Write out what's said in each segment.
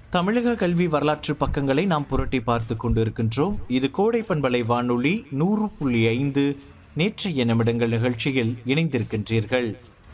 தமிழக கல்வி வரலாற்று பக்கங்களை நாம் புரட்டி பார்த்து கொண்டிருக்கின்றோம் இது கோடை பண்பலை வானொலி நூறு புள்ளி ஐந்து நேற்றைய நிமிடங்கள் நிகழ்ச்சியில் இணைந்திருக்கின்றீர்கள்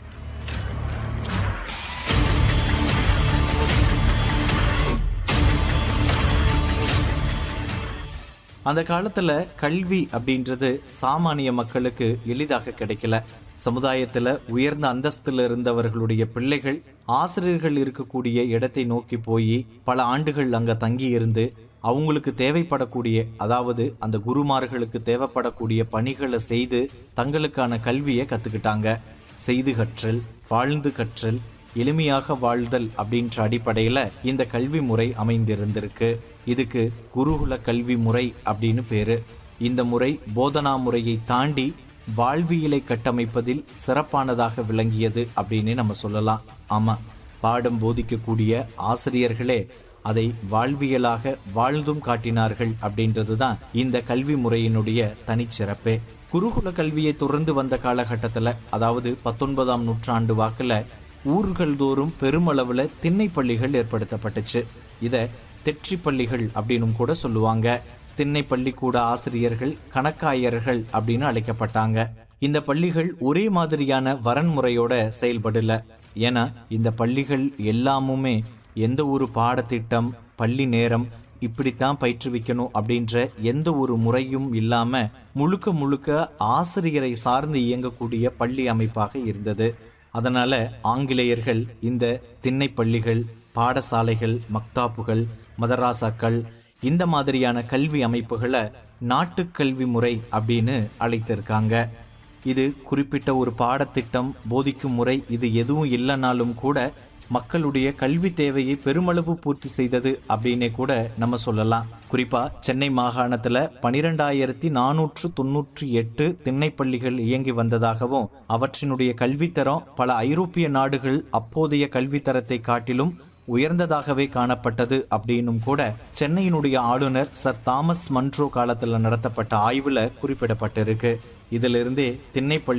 அந்த காலத்துல கல்வி அப்படின்றது சாமானிய மக்களுக்கு எளிதாக கிடைக்கல சமுதாயத்துல உயர்ந்த அந்தஸ்துல இருந்தவர்களுடைய பிள்ளைகள் ஆசிரியர்கள் இருக்கக்கூடிய இடத்தை நோக்கி போய் பல ஆண்டுகள் அங்க தங்கி இருந்து அவங்களுக்கு தேவைப்படக்கூடிய அதாவது அந்த குருமார்களுக்கு தேவைப்படக்கூடிய பணிகளை செய்து தங்களுக்கான கல்வியை கத்துக்கிட்டாங்க செய்து கற்றல் வாழ்ந்து கற்றல் எளிமையாக வாழ்தல் அப்படின்ற அடிப்படையில் இந்த கல்வி முறை அமைந்திருந்திருக்கு இதுக்கு குருகுல கல்வி முறை அப்படின்னு பேரு இந்த முறை போதனா முறையை தாண்டி வாழ்வியலை கட்டமைப்பதில் சிறப்பானதாக விளங்கியது அப்படின்னு நம்ம சொல்லலாம் ஆமா பாடம் போதிக்கக்கூடிய ஆசிரியர்களே அதை வாழ்வியலாக வாழ்ந்தும் காட்டினார்கள் அப்படின்றது தான் இந்த கல்வி முறையினுடைய தனிச்சிறப்பே குருகுல கல்வியை தொடர்ந்து வந்த காலகட்டத்தில் அதாவது பத்தொன்பதாம் நூற்றாண்டு வாக்கில் ஊர்கள் தோறும் பெருமளவுல திண்ணை பள்ளிகள் ஏற்படுத்தப்பட்டுச்சு இத தெற்றி பள்ளிகள் அப்படின்னும் கூட சொல்லுவாங்க திண்ணை பள்ளிக்கூட ஆசிரியர்கள் கணக்காயர்கள் அப்படின்னு அழைக்கப்பட்டாங்க இந்த பள்ளிகள் ஒரே மாதிரியான வரன்முறையோட செயல்படல ஏன்னா இந்த பள்ளிகள் எல்லாமுமே எந்த ஒரு பாடத்திட்டம் பள்ளி நேரம் இப்படித்தான் பயிற்றுவிக்கணும் அப்படின்ற எந்த ஒரு முறையும் இல்லாம முழுக்க முழுக்க ஆசிரியரை சார்ந்து இயங்கக்கூடிய பள்ளி அமைப்பாக இருந்தது அதனால ஆங்கிலேயர்கள் இந்த திண்ணை பள்ளிகள் பாடசாலைகள் மக்தாப்புகள் மதராசாக்கள் இந்த மாதிரியான கல்வி அமைப்புகளை நாட்டுக் கல்வி முறை அப்படின்னு அழைத்திருக்காங்க இது குறிப்பிட்ட ஒரு பாடத்திட்டம் போதிக்கும் முறை இது எதுவும் இல்லைனாலும் கூட மக்களுடைய கல்வி தேவையை பெருமளவு பூர்த்தி செய்தது அப்படின்னே கூட நம்ம சொல்லலாம் குறிப்பா சென்னை மாகாணத்துல பனிரெண்டாயிரத்தி நானூற்று தொன்னூற்றி எட்டு திண்ணைப்பள்ளிகள் இயங்கி வந்ததாகவும் அவற்றினுடைய கல்வித்தரம் பல ஐரோப்பிய நாடுகள் அப்போதைய கல்வித்தரத்தை காட்டிலும் உயர்ந்ததாகவே காணப்பட்டது அப்படின்னும் கூட சென்னையினுடைய ஆளுநர் சர் தாமஸ் மன்ட்ரோ காலத்தில் நடத்தப்பட்ட ஆய்வுல குறிப்பிடப்பட்டிருக்கு இதிலிருந்தே திண்ணைப்பள்ளி